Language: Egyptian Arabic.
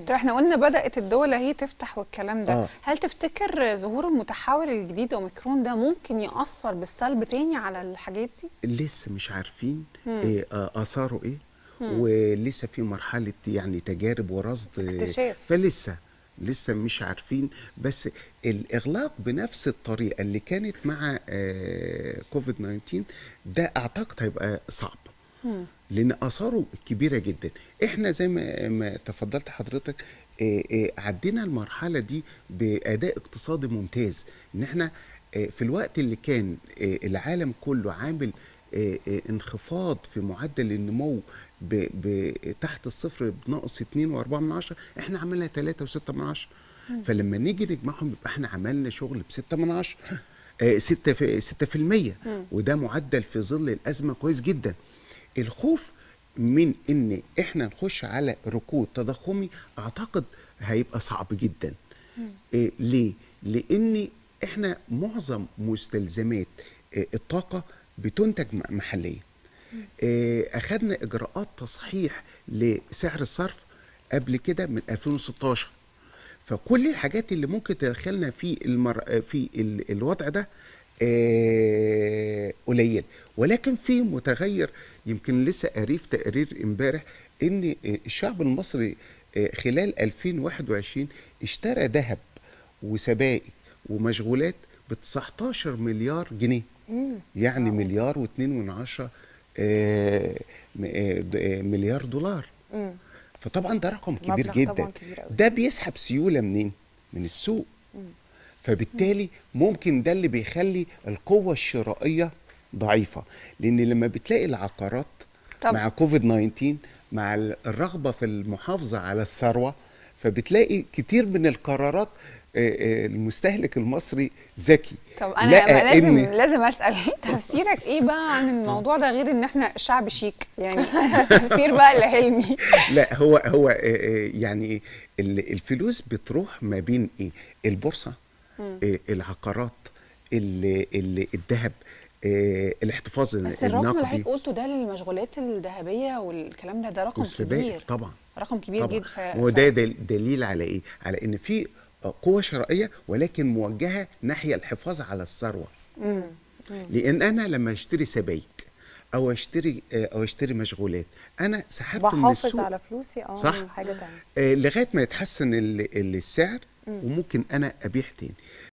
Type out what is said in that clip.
طب احنا قلنا بدات الدول اهي تفتح والكلام ده آه. هل تفتكر ظهور المتحور الجديد اوميكرون ده ممكن ياثر بالسلب تاني على الحاجات دي لسه مش عارفين إيه آه، اثاره ايه ولسه في مرحله يعني تجارب ورصد آه، اكتشاف. فلسه لسه مش عارفين بس الاغلاق بنفس الطريقه اللي كانت مع آه، كوفيد 19 ده اعتقد هيبقى صعب لان اثاره كبيره جدا احنا زي ما, ما تفضلت حضرتك آه، آه، عدينا المرحله دي باداء اقتصادي ممتاز ان احنا آه، في الوقت اللي كان آه، العالم كله عامل آه، آه، انخفاض في معدل النمو ب ب تحت الصفر بناقص 2 و4 من عشرة احنا عملنا 3 و6 من عشرة فلما نيجي نجمعهم يبقى احنا عملنا شغل ب 6 من عشرة آه، 6 في 6 في المية وده معدل في ظل الازمه كويس جدا الخوف من ان احنا نخش على ركود تضخمي اعتقد هيبقى صعب جدا إيه ليه لان احنا معظم مستلزمات إيه الطاقه بتنتج م- محليا إيه اخذنا اجراءات تصحيح لسعر الصرف قبل كده من 2016 فكل الحاجات اللي ممكن تدخلنا في المر... في ال... الوضع ده آه، قليل ولكن في متغير يمكن لسه قريب تقرير امبارح ان الشعب المصري آه، خلال 2021 اشترى ذهب وسبائك ومشغولات ب 19 مليار جنيه يعني مليار واتنين من عشرة آه، م- آه، د- آه، مليار دولار فطبعا ده رقم كبير مبلغ جدا طبعاً كبير أوي. ده بيسحب سيوله منين من السوق فبالتالي ممكن ده اللي بيخلي القوه الشرائيه ضعيفه لان لما بتلاقي العقارات طب- مع كوفيد 19 مع الرغبه في المحافظه على الثروه فبتلاقي كتير من القرارات آه، آه، المستهلك المصري ذكي طب انا لقى بقى لازم إن- لازم اسال تفسيرك ايه بقى عن الموضوع ده غير ان احنا شعب شيك يعني تفسير بقى لحلمي لا هو هو آه، آه، يعني إيه، ال- الفلوس بتروح ما بين ايه البورصه آه، العقارات ال- ال- الذهب آه، الاحتفاظ بس الرقم اللي النقدي حضرتك قلته ده للمشغولات الذهبيه والكلام ده ده رقم والسبائك كبير طبعا رقم كبير طبعا جدا ف... هو ده دل- دليل على ايه على ان في قوه شرائيه ولكن موجهه ناحيه الحفاظ على الثروه لان انا لما اشتري سبائك او اشتري آه، او اشتري مشغولات انا سحبت من بحافظ السوق على فلوسي اه صح. حاجه تانية آه، لغايه ما يتحسن ال- ال- السعر وممكن انا ابيع تاني